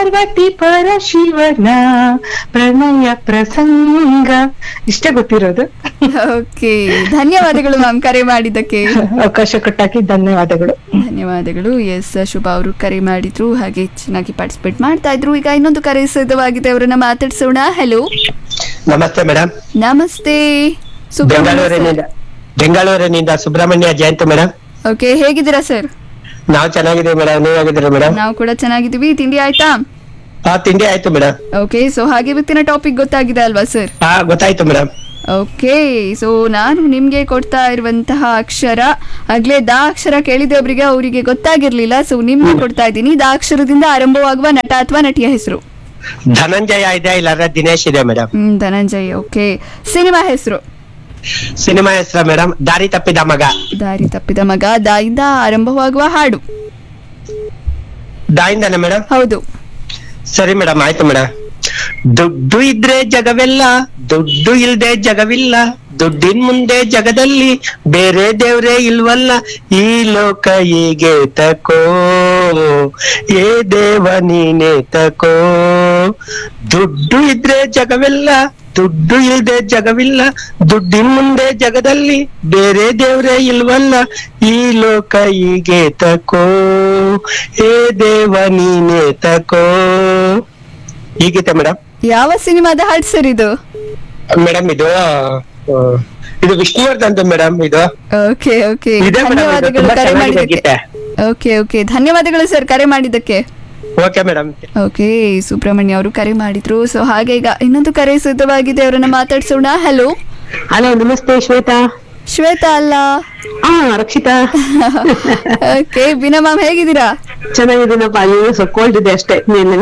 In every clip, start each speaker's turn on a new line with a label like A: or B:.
A: ಪಾರ್ವತಿ ಪರಶಿವನ ಪ್ರಣಯ ಪ್ರಸಂಗ ಇಷ್ಟೇ ಗೊತ್ತಿರೋದು
B: ಓಕೆ ಧನ್ಯವಾದಗಳು ಮ್ಯಾಮ್ ಕರೆ ಮಾಡಿದ್ದಕ್ಕೆ
A: ಅವಕಾಶ ಕೊಟ್ಟಾಕಿ ಧನ್ಯವಾದಗಳು
B: ಧನ್ಯವಾದಗಳು ಎಸ್ ಶುಭ ಅವರು ಕರೆ ಮಾಡಿದ್ರು ಹಾಗೆ ಚೆನ್ನಾಗಿ ಪಾರ್ಟಿಸಿಪೇಟ್ ಮಾಡ್ತಾ ಇದ್ರು ಈಗ ಇನ್ನೊಂದು ಕರೆ ಸಿದ್ಧವಾಗಿದೆ ಅವರನ್ನ ಮಾತಾಡ್ಸೋಣ ಹಲೋ
C: ನಮಸ್ತೆ ಮೇಡಮ್
B: ನಮಸ್ತೆ ಸುಬ್ರಹ್ಮಣ್ಯ
C: ಬೆಂಗಳೂರಿನಿಂದ ಬೆಂಗಳೂರಿನಿಂದ ಸುಬ್ರಹ್ಮಣ್ಯ ಜಯಂತ್ ಮೇಡಮ್
B: ಓಕೆ ಹೇಗಿದ್ದೀರಾ ಸರ್
C: ನಾವು ಚೆನ್ನಾಗಿದ್ದೀವಿ ಮೇಡಮ್ ನೀವ್ ಹೇಗಿದ್ದೀರಾ ಮೇಡಮ್
B: ನಾವು ಕೂಡ ಚೆನ್ನಾಗಿದ್ದೀವಿ ತಿಂಡಿ ಆಯ್ತಾ
C: ಹಾ ತಿಂಡಿ ಆಯ್ತು ಮೇಡಮ್
B: ಓಕೆ ಸೊ ಹಾಗೆ ಇವತ್ತಿನ ಟಾಪಿಕ್ ಗೊತ್ತಾಗಿದೆ ಅಲ್ವಾ ಸರ್
C: ಹಾ ಗೊತ್ತಾಯ್ತು ಮೇಡಮ್
B: ಓಕೆ ಸೊ ನಾನು ನಿಮ್ಗೆ ಕೊಡ್ತಾ ಇರುವಂತಹ ಅಕ್ಷರ ಆಗ್ಲೇ ದಾ ಅಕ್ಷರ ಕೇಳಿದೆ ಒಬ್ರಿಗೆ ಅವರಿಗೆ ಗೊತ್ತಾಗಿರ್ಲಿಲ್ಲ ಸೊ ನಿಮ್ಗೆ ಕೊಡ್ತಾ ಇದ್ದೀನಿ ದಾ ಅಕ್ಷರದಿಂದ ಆರಂಭವಾಗುವ ನಟ ಅಥವಾ ನಟಿಯ ಹೆಸರು
C: ಧನಂಜಯ ಇದೆ ಇಲ್ಲಾಂದ್ರೆ ದಿನೇಶ್ ಇದೆ ಮೇಡಮ್
B: ಹ್ಮ್ ಧನಂಜಯ್ ಓಕೆ ಸಿನಿಮಾ ಹೆಸರು
C: ಸಿನಿಮಾ ಹೆಸರ ಮೇಡಮ್ ದಾರಿ ತಪ್ಪಿದ ಮಗ
B: ದಾರಿ ತಪ್ಪಿದ ಮಗ ದಾಯಿಂದ ಆರಂಭವಾಗುವ ಹಾಡು
C: ದಾಯಿಂದಾನೆ ಮೇಡಮ್
B: ಹೌದು
C: ಸರಿ ಮೇಡಮ್ ಆಯ್ತು ಮೇಡಮ್ ದುಡ್ಡು ಇದ್ರೆ ಜಗವೆಲ್ಲ ದುಡ್ಡು ಇಲ್ದೆ ಜಗವಿಲ್ಲ ದುಡ್ಡಿನ ಮುಂದೆ ಜಗದಲ್ಲಿ ಬೇರೆ ದೇವ್ರೇ ಇಲ್ವಲ್ಲ ಈ ಲೋಕ ಹೀಗೆ ತಕೋ ಏ ದೇವ ನೀನೆ ತಕೋ ದುಡ್ಡು ಇದ್ರೆ ಜಗವೆಲ್ಲ ದುಡ್ಡು ಇಲ್ದೆ ಜಗವಿಲ್ಲ ದುಡ್ಡಿನ ಮುಂದೆ ಜಗದಲ್ಲಿ ಬೇರೆ ದೇವ್ರೇ ಇಲ್ವಲ್ಲ ಈ ಲೋಕ ಹೀಗೆ ತಕೋ ಏ ದೇವ ನೀನೆ ತಕೋ ಹೀಗಿದೆ ಮೇಡಮ್
B: ಯಾವ ಸಿನಿಮಾದ ಹಾಡು ಸರ್ ಇದು
C: ಮೇಡಮ್ ಇದು ಆ, ಇದು ವಿಷ್ಣುವರ್ಧನ್ ಮೇಡಮ್ ಇದು
B: ಓಕೆ ಓಕೆ
C: ಇದೆ madam, ಇದು
B: ಧನ್ಯವಾದಗಳು
C: ತುಂಬಾ
B: ಕರೆ
C: ಚೆನ್ನಾಗಿದೆ
B: ಮಾಡಿದ್ದಕ್ಕೆ
C: ಗೀತೆ.
B: ಓಕೆ ಓಕೆ ಧನ್ಯವಾದಗಳು ಸರ್ ಕರೆ ಮಾಡಿದ್ದಕ್ಕೆ
C: ಓಕೆ ಮೇಡಮ್
B: ಓಕೆ ಸುಬ್ರಹ್ಮಣ್ಯ ಅವರು ಕರೆ ಮಾಡಿದ್ರು ಸೊ ಹಾಗೆ ಈಗ ಇನ್ನೊಂದು ಕರೆ ಸಿದ್ಧವಾಗಿದೆ ಅವರನ್ನ ಮಾತಾಡ್ಸೋಣ ಹಲೋ
A: ಹಲೋ ನಮಸ್ತೆ ಶ್ವೇತಾ
B: ಶ್ವೇತಾ ಅಲ್ಲ
A: ಹಾ ರಕ್ಷಿತಾ
B: ಓಕೆ ಬಿನಾ ಮ್ಯಾಮ್ ಹೇಗಿದ್ದೀರಾ
A: ಚೆನ್ನಾಗಿದ್ದೀನಪ್ಪ ನೀವು ಸ್ವಲ್ಪ ಕೋಲ್ಡ್ ಇದೆ ಅಷ್ಟೇ ನೀನು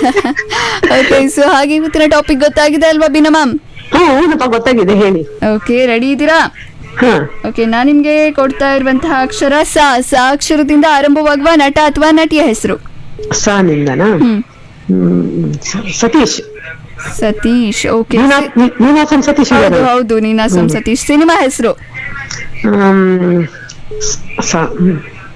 B: ಓಕೆ ಸೊ ಹಾಗೆ ಇವತ್ತಿನ ಟಾಪಿಕ್ ಗೊತ್ತಾಗಿದೆ ಅಲ್ವಾ ಬಿನಾ ಮ್ಯಾಮ್
A: ಹಾ ಏನಪ್ಪ ಗೊತ್ತಾಗಿದೆ ಹೇಳಿ
B: ಓಕೆ ರೆಡಿ ಇದ್ದೀರಾ
A: ಹಾ
B: ಓಕೆ ನಾನು ನಿಮ್ಗೆ ಕೊಡ್ತಾ ಇರುವಂತಹ ಅಕ್ಷರ ಸ ಸ ಅಕ್ಷರದಿಂದ ಆರಂಭವಾಗುವ ನಟ ಅಥವಾ ನಟಿಯ ಹೆಸರು
A: ಸಾ ನಿಂದನಾ
B: ಹ್ಮ್
A: ಹ್ಮ್ ಸ- ಸತೀಶ್
B: ಸತೀಶ್ ಓಕೆ
A: ನೀನಾ- ನೀ- ನೀನಾಸಂ ಸತೀಶ್
B: ಹೌದು
A: ಇದ್ದಾರೆ.
B: ಹೌದು ನೀನಾಸಂ ಸತೀಶ್ ಸಿನಿಮಾ ಹೆಸರು
A: ಹ್ಮ್, ಸ- ಹ್ಮ್.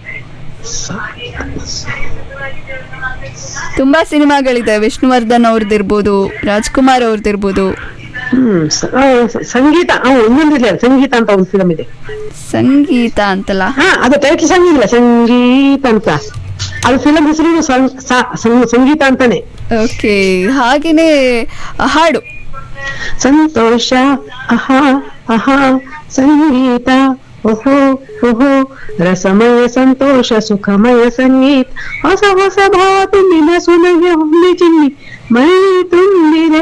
B: ತುಂಬಾ ಸಿನಿಮಾಗಳಿದೆ ವಿಷ್ಣುವರ್ಧನ್ ಅವ್ರದ್ದಿರ್ಬೋದು ರಾಜ್ಕುಮಾರ್ ಅವ್ರದ್ದಿರ್ಬೋದು
A: ಹ್ಮ್ ಸ- ಆ, ಸ- ಸಂಗೀತ ಹಾ ಇನ್ನೊಂದಿಲ್ಲ ಸಂಗೀತ ಅಂತ ಒಂದು ಫಿಲಮ್ ಇದೆ
B: ಸಂಗೀತ ಅಂತಲ್ಲ
A: ಹಾ ಅದು ಟೈಟಲ್ ಸಾಂಗ್ ಇಲ್ಲ ಸಂಗೀತ ಅಂತ ಅದು ಫಿಲಂ ಹೆಸರು ಸಂ- ಸ- ಸಂ- ಸಂಗೀತ ಅಂತಾನೆ
B: ಓಕೆ ಹಾಗೇನೆ ಹಾಡು
A: ಸಂತೋಷ ಅಹಾ ಅಹಾ ಸಂಗೀತ ಓಹೋ ಓಹೋ ರಸಮಯ ಸಂತೋಷ ಸುಖಮಯ ಸಂಗೀತ ಹೊಸ ಹೊಸ ಭಾವ ತುಂಬಿನ ಸುನಗೆ ಹುಮ್ಮಿ ಚಿಮ್ಮಿ ಮೈ ತುಂಬಿದೆ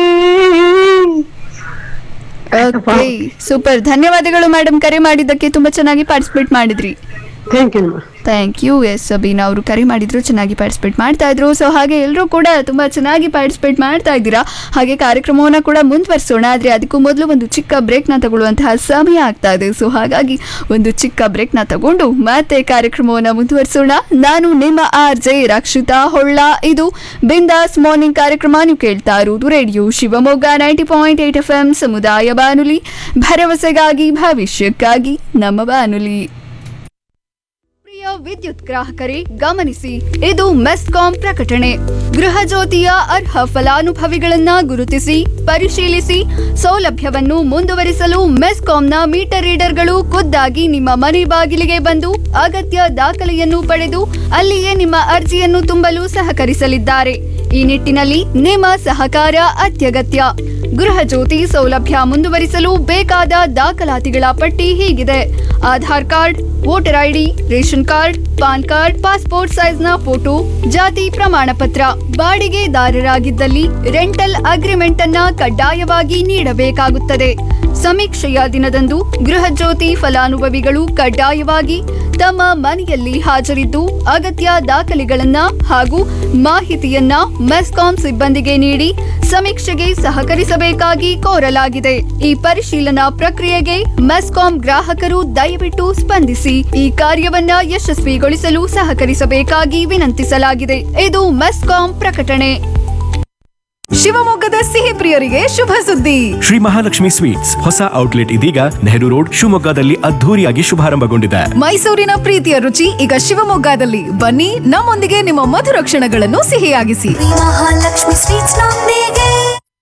B: ಓಕೆ ಸೂಪರ್ ಧನ್ಯವಾದಗಳು ಮೇಡಮ್ ಕರೆ ಮಾಡಿದ್ದಕ್ಕೆ ತುಂಬಾ ಚೆನ್ನಾಗಿ ಪಾರ್ಟಿಸಿಪೇಟ್ ಮಾಡಿದ್ರಿ
A: thank you
B: thank you S Beena ಅವರು ಕರೆ ಮಾಡಿದ್ರು ಚೆನ್ನಾಗಿ ಪಾರ್ಟಿಸಿಪೇಟ್ ಮಾಡ್ತಾ ಇದ್ರು ಸೊ ಹಾಗೆ ಎಲ್ಲರೂ ಕೂಡ ತುಂಬ ಚೆನ್ನಾಗಿ ಪಾರ್ಟಿಸಿಪೇಟ್ ಮಾಡ್ತಾ ಇದ್ದೀರಾ ಹಾಗೆ ಕಾರ್ಯಕ್ರಮವನ್ನು ಕೂಡ ಮುಂದುವರಿಸೋಣ ಆದರೆ ಅದಕ್ಕೂ ಮೊದಲು ಒಂದು ಚಿಕ್ಕ ಬ್ರೇಕ್ನ ತಗೊಳ್ಳುವಂತಹ ಸಮಯ ಆಗ್ತಾ ಇದೆ ಸೊ ಹಾಗಾಗಿ ಒಂದು ಚಿಕ್ಕ ಬ್ರೇಕ್ನ ತಗೊಂಡು ಮತ್ತೆ ಕಾರ್ಯಕ್ರಮವನ್ನು ಮುಂದುವರಿಸೋಣ ನಾನು ನಿಮ್ಮ ಆರ್ ಜೆ ರಕ್ಷಿತಾ ಹೊಳ್ಳ ಇದು ಬಿಂದಾಸ್ ಮಾರ್ನಿಂಗ್ ಕಾರ್ಯಕ್ರಮ ನೀವು ಕೇಳ್ತಾ ಇರುವುದು radio Shivamogga ninety point eight F M ಸಮುದಾಯ ಬಾನುಲಿ ಭರವಸೆಗಾಗಿ ಭವಿಷ್ಯಕ್ಕಾಗಿ ನಮ್ಮ ಬಾನುಲಿ ಪ್ರಿಯ ವಿದ್ಯುತ್ ಗ್ರಾಹಕರೇ ಗಮನಿಸಿ ಇದು ಮೆಸ್ಕಾಂ ಪ್ರಕಟಣೆ ಗೃಹ ಜ್ಯೋತಿಯ ಅರ್ಹ ಫಲಾನುಭವಿಗಳನ್ನ ಗುರುತಿಸಿ ಪರಿಶೀಲಿಸಿ ಸೌಲಭ್ಯವನ್ನು ಮುಂದುವರಿಸಲು ಮೆಸ್ಕಾಂನ ಮೀಟರ್ ರೀಡರ್ಗಳು ಖುದ್ದಾಗಿ ನಿಮ್ಮ ಮನೆ ಬಾಗಿಲಿಗೆ ಬಂದು ಅಗತ್ಯ ದಾಖಲೆಯನ್ನು ಪಡೆದು ಅಲ್ಲಿಯೇ ನಿಮ್ಮ ಅರ್ಜಿಯನ್ನು ತುಂಬಲು ಸಹಕರಿಸಲಿದ್ದಾರೆ ಈ ನಿಟ್ಟಿನಲ್ಲಿ ನಿಮ್ಮ ಸಹಕಾರ ಅತ್ಯಗತ್ಯ ಗೃಹ ಜ್ಯೋತಿ ಸೌಲಭ್ಯ ಮುಂದುವರಿಸಲು ಬೇಕಾದ ದಾಖಲಾತಿಗಳ ಪಟ್ಟಿ ಹೀಗಿದೆ Aadhaar card voter ID ration card PAN card passport ಸೈಜ್ನ ಫೋಟೋ ಜಾತಿ ಪ್ರಮಾಣ ಪತ್ರ ಬಾಡಿಗೆದಾರರಾಗಿದ್ದಲ್ಲಿ ರೆಂಟಲ್ ಅಗ್ರಿಮೆಂಟ್ ಅನ್ನ ಕಡ್ಡಾಯವಾಗಿ ನೀಡಬೇಕಾಗುತ್ತದೆ ಸಮೀಕ್ಷೆಯ ದಿನದಂದು ಗೃಹ ಜ್ಯೋತಿ ಫಲಾನುಭವಿಗಳು ಕಡ್ಡಾಯವಾಗಿ ತಮ್ಮ ಮನೆಯಲ್ಲಿ ಹಾಜರಿದ್ದು ಅಗತ್ಯ ದಾಖಲೆಗಳನ್ನ ಹಾಗೂ ಮಾಹಿತಿಯನ್ನ ಮೆಸ್ಕಾಂ ಸಿಬ್ಬಂದಿಗೆ ನೀಡಿ ಸಮೀಕ್ಷೆಗೆ ಸಹಕರಿಸಬೇಕಾಗಿ ಕೋರಲಾಗಿದೆ ಈ ಪರಿಶೀಲನಾ ಪ್ರಕ್ರಿಯೆಗೆ ಮೆಸ್ಕಾಂ ಗ್ರಾಹಕರು ದಯವಿಟ್ಟು ಸ್ಪಂದಿಸಿ ಈ ಕಾರ್ಯವನ್ನ ಯಶಸ್ವಿಗೊಳಿಸಲು ಸಹಕರಿಸಬೇಕಾಗಿ ವಿನಂತಿಸಲಾಗಿದೆ ಇದು ಮೆಸ್ಕಾಂ ಪ್ರಕಟಣೆ
D: ಶಿವಮೊಗ್ಗದ ಸಿಹಿ ಪ್ರಿಯರಿಗೆ ಶುಭ ಸುದ್ದಿ
E: ಶ್ರೀ ಮಹಾಲಕ್ಷ್ಮಿ ಸ್ವೀಟ್ಸ್ ಹೊಸ ಔಟ್ಲೆಟ್ ಇದೀಗ ನೆಹರು ರೋಡ್ ಶಿವಮೊಗ್ಗದಲ್ಲಿ ಅದ್ಧೂರಿಯಾಗಿ ಶುಭಾರಂಭಗೊಂಡಿದೆ
D: ಮೈಸೂರಿನ ಪ್ರೀತಿಯ ರುಚಿ ಈಗ ಶಿವಮೊಗ್ಗದಲ್ಲಿ ಬನ್ನಿ ನಮ್ಮೊಂದಿಗೆ ನಿಮ್ಮ ಮಧುರ ಕ್ಷಣಗಳನ್ನು ಸಿಹಿಯಾಗಿಸಿ
F: ಮಹಾಲಕ್ಷ್ಮಿ ಸ್ವೀಟ್ಸ್ ನೊಂದಿಗೆ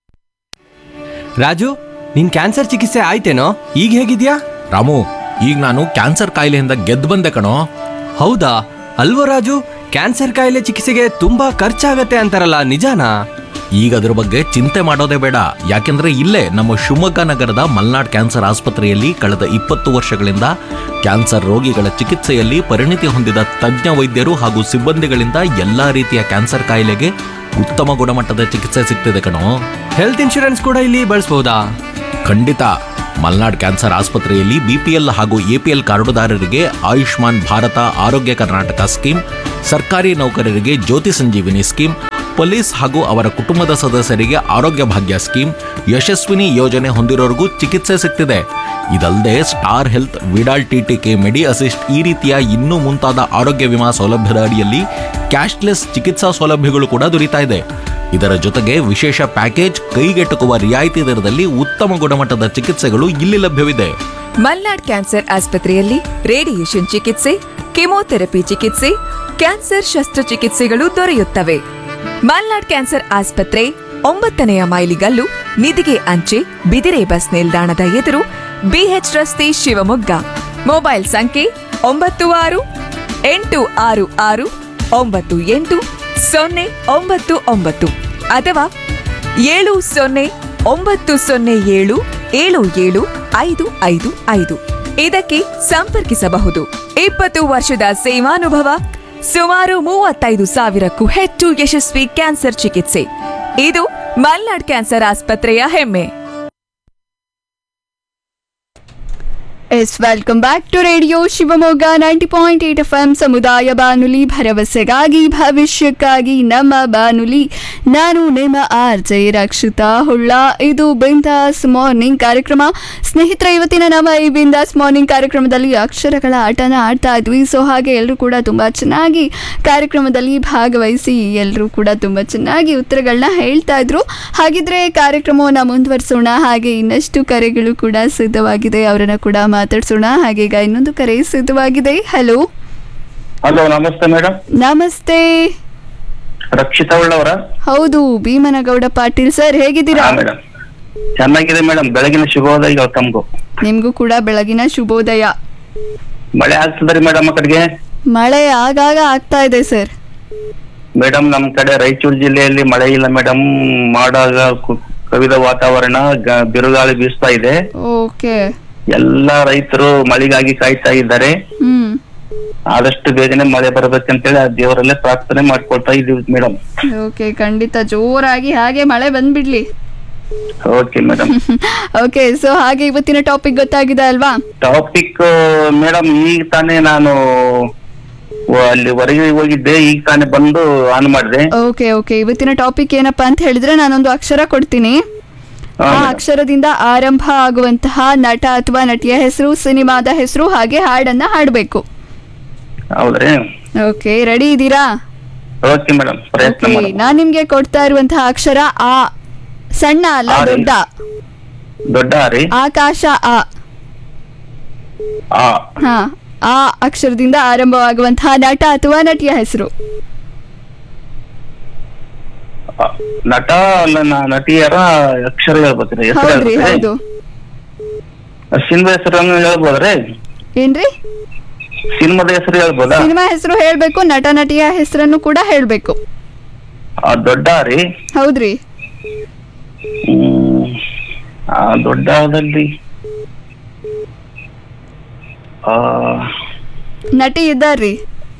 G: ರಾಜು ನಿನ್ ಕ್ಯಾನ್ಸರ್ ಚಿಕಿತ್ಸೆ ಆಯ್ತೇನೋ ಈಗ ಹೇಗಿದ್ಯಾ
H: ರಾಮು ಈಗ ನಾನು ಕ್ಯಾನ್ಸರ್ ಕಾಯಿಲೆಯಿಂದ ಗೆದ್ದು ಬಂದೆ ಕಣೋ
G: ಹೌದಾ ಅಲ್ವೋ ರಾಜು ಕ್ಯಾನ್ಸರ್ ಕಾಯಿಲೆ ಚಿಕಿತ್ಸೆಗೆ ತುಂಬಾ ಖರ್ಚಾಗತ್ತೆ ಅಂತಾರಲ್ಲ ನಿಜಾನಾ
H: ಈಗ ಅದ್ರ ಬಗ್ಗೆ ಚಿಂತೆ ಮಾಡೋದೇ ಬೇಡ ಯಾಕೆಂದ್ರೆ ಇಲ್ಲೇ ನಮ್ಮ ಶಿವಮೊಗ್ಗ ನಗರದ ಮಲ್ನಾಡ್ ಕ್ಯಾನ್ಸರ್ ಆಸ್ಪತ್ರೆಯಲ್ಲಿ ಕಳೆದ ಇಪ್ಪತ್ತು ವರ್ಷಗಳಿಂದ ಕ್ಯಾನ್ಸರ್ ರೋಗಿಗಳ ಚಿಕಿತ್ಸೆಯಲ್ಲಿ ಪರಿಣಿತಿ ಹೊಂದಿದ ತಜ್ಞ ವೈದ್ಯರು ಹಾಗೂ ಸಿಬ್ಬಂದಿಗಳಿಂದ ಎಲ್ಲಾ ರೀತಿಯ ಕ್ಯಾನ್ಸರ್ ಕಾಯಿಲೆಗೆ ಉತ್ತಮ ಗುಣಮಟ್ಟದ ಚಿಕಿತ್ಸೆ ಸಿಗ್ತಿದೆ ಕಣೋ
G: ಹೆಲ್ತ್ ಇನ್ಶೂರೆನ್ಸ್ ಕೂಡ ಇಲ್ಲಿ ಬಳಸ್ಬೋದಾ
H: ಖಂಡಿತ ಮಲ್ನಾಡ್ ಕ್ಯಾನ್ಸರ್ ಆಸ್ಪತ್ರೆಯಲ್ಲಿ ಬಿಪಿಎಲ್ ಹಾಗೂ ಎಪಿಎಲ್ ಕಾರ್ಡುದಾರರಿಗೆ ಆಯುಷ್ಮಾನ್ ಭಾರತ ಆರೋಗ್ಯ ಕರ್ನಾಟಕ ಸ್ಕೀಮ್ ಸರ್ಕಾರಿ ನೌಕರರಿಗೆ ಜ್ಯೋತಿ ಸಂಜೀವಿನಿ ಸ್ಕೀಮ್ ಪೊಲೀಸ್ ಹಾಗೂ ಅವರ ಕುಟುಂಬದ ಸದಸ್ಯರಿಗೆ ಆರೋಗ್ಯ ಭಾಗ್ಯ ಸ್ಕೀಮ್ ಯಶಸ್ವಿನಿ ಯೋಜನೆ ಹೊಂದಿರೋರಿಗೂ ಚಿಕಿತ್ಸೆ ಸಿಗ್ತಿದೆ ಇದಲ್ಲದೆ star health Vidal TTK medi assist ಈ ರೀತಿಯ ಇನ್ನೂ ಮುಂತಾದ ಆರೋಗ್ಯ ವಿಮಾ ಸೌಲಭ್ಯದ ಅಡಿಯಲ್ಲಿ ಕ್ಯಾಶ್ಲೆಸ್ ಚಿಕಿತ್ಸಾ ಸೌಲಭ್ಯಗಳು ಕೂಡ ದೊರೀತಾ ಇದೆ ಇದರ ಜೊತೆಗೆ ವಿಶೇಷ ಪ್ಯಾಕೇಜ್ ಕೈಗೆಟುಕುವ ರಿಯಾಯಿತಿ ದರದಲ್ಲಿ ಉತ್ತಮ ಗುಣಮಟ್ಟದ ಚಿಕಿತ್ಸೆಗಳು ಇಲ್ಲಿ ಲಭ್ಯವಿದೆ
I: ಮಲ್ನಾಡ್ ಕ್ಯಾನ್ಸರ್ ಆಸ್ಪತ್ರೆಯಲ್ಲಿ ರೇಡಿಯೇಷನ್ ಚಿಕಿತ್ಸೆ ಕೆಮೊಥೆರಪಿ ಚಿಕಿತ್ಸೆ ಕ್ಯಾನ್ಸರ್ ಶಸ್ತ್ರಚಿಕಿತ್ಸೆಗಳು ದೊರೆಯುತ್ತವೆ ಮಲ್ನಾಡ್ ಕ್ಯಾನ್ಸರ್ ಆಸ್ಪತ್ರೆ ಒಂಬತ್ತನೆಯ ಮೈಲಿಗಲ್ಲು ನಿಧಿಗೆ ಅಂಚೆ ಬಿದಿರೆ ಬಸ್ ನಿಲ್ದಾಣದ ಎದುರು ಬಿಎಚ್ ರಸ್ತೆ ಶಿವಮೊಗ್ಗ ಮೊಬೈಲ್ ಸಂಖ್ಯೆ ಒಂಬತ್ತು ಆರು ಎಂಟು ಆರು ಆರು ಒಂಬತ್ತು ಎಂಟು ಸೊನ್ನೆ ಒಂಬತ್ತು ಒಂಬತ್ತು ಅಥವಾ ಏಳು ಸೊನ್ನೆ ಒಂಬತ್ತು ಸೊನ್ನೆ ಏಳು ಏಳು ಏಳು ಐದು ಐದು ಐದು ಇದಕ್ಕೆ ಸಂಪರ್ಕಿಸಬಹುದು ಇಪ್ಪತ್ತು ವರ್ಷದ ಸೇವಾನುಭವ ಸುಮಾರು ಮೂವತ್ತೈದು ಸಾವಿರಕ್ಕೂ ಹೆಚ್ಚು ಯಶಸ್ವಿ ಕ್ಯಾನ್ಸರ್ ಚಿಕಿತ್ಸೆ ಇದು ಮಲ್ನಾಡ್ ಕ್ಯಾನ್ಸರ್ ಆಸ್ಪತ್ರೆಯ ಹೆಮ್ಮೆ
B: yes welcome back to radio Shivamogga ninety point eight F M ಸಮುದಾಯ ಬಾನುಲಿ ಭರವಸೆಗಾಗಿ ಭವಿಷ್ಯಕ್ಕಾಗಿ ನಮ್ಮ ಬಾನುಲಿ ನಾನು ನಿಮ್ಮ ಆರ್ ಜೆ ರಕ್ಷಿತಾ ಹುಳ್ಳ ಇದು ಬಿಂದಾಸ್ ಮಾರ್ನಿಂಗ್ ಕಾರ್ಯಕ್ರಮ ಸ್ನೇಹಿತರ ಇವತ್ತಿನ ನಮ್ಮ ಈ ಬಿಂದಾಸ್ ಮಾರ್ನಿಂಗ್ ಕಾರ್ಯಕ್ರಮದಲ್ಲಿ ಅಕ್ಷರಗಳ ಆಟನ ಆಡ್ತಾ ಇದ್ವಿ ಸೊ ಹಾಗೆ ಎಲ್ಲರೂ ಕೂಡ ತುಂಬ ಚೆನ್ನಾಗಿ ಕಾರ್ಯಕ್ರಮದಲ್ಲಿ ಭಾಗವಹಿಸಿ ಎಲ್ಲರೂ ಕೂಡ ತುಂಬ ಚೆನ್ನಾಗಿ ಉತ್ತರಗಳನ್ನ ಹೇಳ್ತಾ ಇದ್ರು ಹಾಗಿದ್ರೆ ಕಾರ್ಯಕ್ರಮವನ್ನು ಮುಂದುವರಿಸೋಣ ಹಾಗೆ ಇನ್ನಷ್ಟು ಕರೆಗಳು ಕೂಡ ಸಿದ್ಧವಾಗಿದೆ ಅವರನ್ನ ಕೂಡ ಮಾತಾಡ್ಸೋಣ ಹಾಗೆ ಈಗ ಇನ್ನೊಂದು ಕರೆ ಸಿದ್ಧವಾಗಿದೆ ಹಲೋ
C: ಹಲೋ ನಮಸ್ತೆ ಮೇಡಮ್
B: ನಮಸ್ತೆ
C: ರಕ್ಷಿತಾ ಉಳ್ಳವರ
B: ಹೌದು ಭೀಮನಗೌಡ ಪಾಟೀಲ್ ಸರ್ ಹೇಗಿದ್ದೀರಾ
C: ಮೇಡಮ್ ಚೆನ್ನಾಗಿದೆ ಮೇಡಮ್ ಬೆಳಗಿನ ಶುಭೋದಯ ತಮ್ಗೂ
B: ನಿಮ್ಗೂ ಕೂಡ ಬೆಳಗಿನ ಶುಭೋದಯ
C: ಮಳೆ ಆಗ್ತದ್ರಿ ಮೇಡಮ್ ಆ ಕಡೆಗೆ
B: ಮಳೆ ಆಗಾಗ ಆಗ್ತಾ ಇದೆ ಸರ್
C: ಮೇಡಮ್ ನಮ್ ಕಡೆ ರಾಯಚೂರು ಜಿಲ್ಲೆಯಲ್ಲಿ ಮಳೆ ಇಲ್ಲ ಮೇಡಮ್ ಮಾಡಾಗ ಕು- ಕವಿದ ವಾತಾವರಣ ಗ- ಬಿರುಗಾಳಿ ಬೀಸ್ತಾ ಇದೆ
B: ಓಕೆ
C: ಎಲ್ಲಾ ರೈತರು ಮಳೆಗಾಗಿ ಕಾಯ್ತಾ ಇದ್ದಾರೆ
B: ಹ್ಮ್
C: ಆದಷ್ಟು ಬೇಗನೆ ಮಳೆ ಬರ್ಬೇಕಂತೇಳಿ ಆ ದೇವರಲ್ಲೇ ಪ್ರಾರ್ಥನೆ ಮಾಡ್ಕೊಳ್ತಾ ಇದೀವಿ ಮೇಡಮ್
B: ಓಕೆ ಖಂಡಿತ ಜೋರಾಗಿ ಹಾಗೆ ಮಳೆ ಬಂದ್ಬಿಡ್ಲಿ
C: ಓಕೆ ಮೇಡಮ್
B: ಓಕೆ ಸೊ ಹಾಗೆ ಇವತ್ತಿನ ಟಾಪಿಕ್ ಗೊತ್ತಾಗಿದೆ ಅಲ್ವಾ
C: ಟಾಪಿಕ್ ಮೇಡಮ್ ಈಗ ತಾನೇ ನಾನು ವ- ಅಲ್ಲಿ ಹೊರಗೆ ಹೋಗಿದ್ದೆ ಈಗ ತಾನೇ ಬಂದು ಆನ್ ಮಾಡಿದೆ
B: ಓಕೆ ಓಕೆ ಇವತ್ತಿನ ಟಾಪಿಕ್ ಏನಪ್ಪಾ ಅಂತ ಹೇಳಿದ್ರೆ ನಾನೊಂದು ಅಕ್ಷರ ಕೊಡ್ತೀನಿ
C: ಹಾ,
B: ಆ
C: ಮೇಡಮ್.
B: ಅಕ್ಷರದಿಂದ ಆರಂಭ ಆಗುವಂತಹ ನಟ ಅಥವಾ ನಟಿಯ ಹೆಸರು ಸಿನಿಮಾದ ಹೆಸರು ಹಾಗೆ ಹಾಡನ್ನ ಹಾಡಬೇಕು
C: ಹೌದ್ರಿ
B: ಓಕೆ ರೆಡಿ ಇದ್ದೀರಾ
C: ಓಕೆ ಮೇಡಮ್ ಪ್ರಯತ್ನ
B: ಓಕೆ
C: ಮಾಡೋಣ
B: ನಾನ್ ನಿಮ್ಗೆ ಕೊಡ್ತಾ ಇರುವಂತಹ ಅಕ್ಷರ ಆ ಸಣ್ಣ ಅಲ್ಲ
C: ಆ ರೀ.
B: ದೊಡ್ಡ
C: ದೊಡ್ಡ ರೀ
B: ಆಕಾಶ ಆ
C: ಆ
B: ಹಾ ಆ ಅಕ್ಷರದಿಂದ ಆರಂಭವಾಗುವಂತಹ ನಟ ಅಥವಾ ನಟಿಯ ಹೆಸರು
C: ಆ, ನಟ ಅಲ್ಲ ನ- ನಟಿಯರ ಅಕ್ಷರ ಹೇಳ್ಬೇಕ್ರಿ ಹೆಸರು
B: ಹೌದ್ರಿ ಹೌದು
C: ಸಿನಿಮಾ ಹೆಸರನ್ನು ಹೇಳ್ಬೋದ್ರಿ
B: ಏನ್ರಿ
C: ಸಿನಿಮಾದ ಹೆಸರು ಹೇಳ್ಬೋದಾ
B: ಸಿನಿಮಾ ಹೆಸರು ಹೇಳ್ಬೇಕು ನಟ ನಟಿಯ ಹೆಸರನ್ನು ಕೂಡ ಹೇಳ್ಬೇಕು
C: ಆ ದೊಡ್ಡ ರೀ
B: ಹೌದ್ರಿ
C: ಹ್ಮ್. ಆ ದೊಡ್ಡದಲ್ಲಿ ಆ
B: ನಟಿ ಇದ್ದಾರ್ರಿ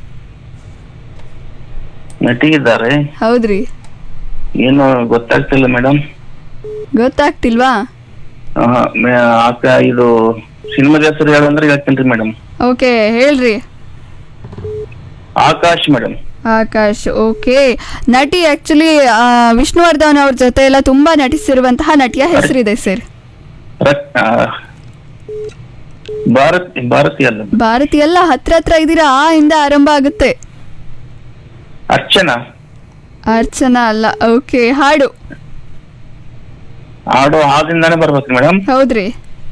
C: ನಟಿ ಇದ್ದಾರೆ
B: ಹೌದ್ರಿ
C: ಏನು ಗೊತ್ತಾಗ್ತಿಲ್ಲ ಮೇಡಮ್
B: ಗೊತ್ತಾಗ್ತಿಲ್ವಾ
C: ಇದು ಸಿನಿಮಾದ ಹೆಸರು ಹೇಳಂದ್ರೆ ಹೇಳ್ತೀನಿ ಮೇಡಮ್
B: ಓಕೆ ಹೇಳ್ರಿ
C: ಆಕಾಶ್ ಮೇಡಮ್
B: ಆಕಾಶ್ ಓಕೆ ನಟಿ ಆಕ್ಚುಲಿ ವಿಷ್ಣುವರ್ಧನ್ ಅವ್ರ ಜೊತೆ ಎಲ್ಲ ತುಂಬಾ ನಟಿಸಿರುವಂತಹ ನಟಿಯ ಹೆಸರಿದೆ ಸರ್
C: ಭಾರತ್ ಭಾರತಿ ಅಲ್ಲ
B: ಭಾರತಿ ಎಲ್ಲ ಹತ್ರ ಹತ್ರ ಇದ್ದೀರಾ ಆ ಇಂದ ಆರಂಭ ಆಗುತ್ತೆ
C: ಅರ್ಚನಾ
B: ಅರ್ಚನಾ ಅಲ್ಲ ಓಕೆ ಹಾಡು
C: ಹಾಡು ಹಾದಿಂದಾನೇ ಬರ್ಬೇಕು ಮೇಡಮ್
B: ಹೌದ್ರಿ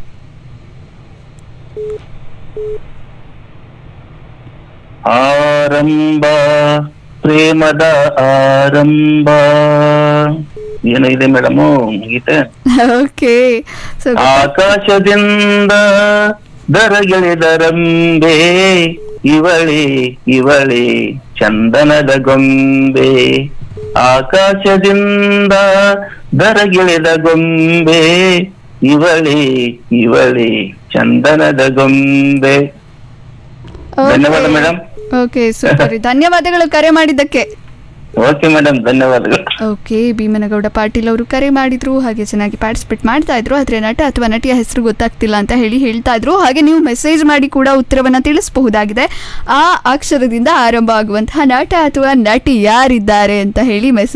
C: ಆರಂಭ ಪ್ರೇಮದ ಆರಂಭ ಏನೋ ಇದೆ ಮೇಡಮ್ ಗೀತೆ
B: ಓಕೆ ಸೊ
C: ಆಕಾಶದಿಂದ ದರಗಿಳಿದರಂಬೆ ಇವಳೆ ಇವಳೆ ಚಂದನದ ಗೊಂಬೆ ಆಕಾಶದಿಂದ ದರಗಿಳಿದ ಗೊಂಬೆ ಇವಳೆ ಇವಳೆ ಚಂದನದ ಗೊಂಬೆ ಧನ್ಯವಾದ ಮೇಡಮ್
B: ಓಕೆ ಸೂಪರ್ ಧನ್ಯವಾದಗಳು ಕರೆ ಮಾಡಿದ್ದಕ್ಕೆ
C: ಓಕೆ ಮೇಡಮ್ ಧನ್ಯವಾದಗಳು
B: ಓಕೆ ಭೀಮನಗೌಡ ಪಾಟೀಲ್ ಅವರು ಕರೆ ಮಾಡಿದ್ರು ಹಾಗೆ ಚೆನ್ನಾಗಿ ಪಾರ್ಟಿಸಿಪೇಟ್ ಮಾಡ್ತಾ ಇದ್ರು ಆದ್ರೆ ನಟ ಅಥವಾ ನಟಿಯ ಹೆಸರು ಗೊತ್ತಾಗ್ತಿಲ್ಲ ಅಂತ ಹೇಳಿ ಹೇಳ್ತಾ ಇದ್ರು ಹಾಗೆ ನೀವು ಮೆಸೇಜ್ ಮಾಡಿ ಕೂಡ ಉತ್ತರವನ್ನ ತಿಳಿಸಬಹುದಾಗಿದೆ ಆ ಅಕ್ಷರದಿಂದ ಆರಂಭ ಆಗುವಂತಹ ನಟ ಅಥವಾ ನಟಿ ಯಾರಿದ್ದಾರೆ ಅಂತ ಹೇಳಿ ಮೆಸೇಜ್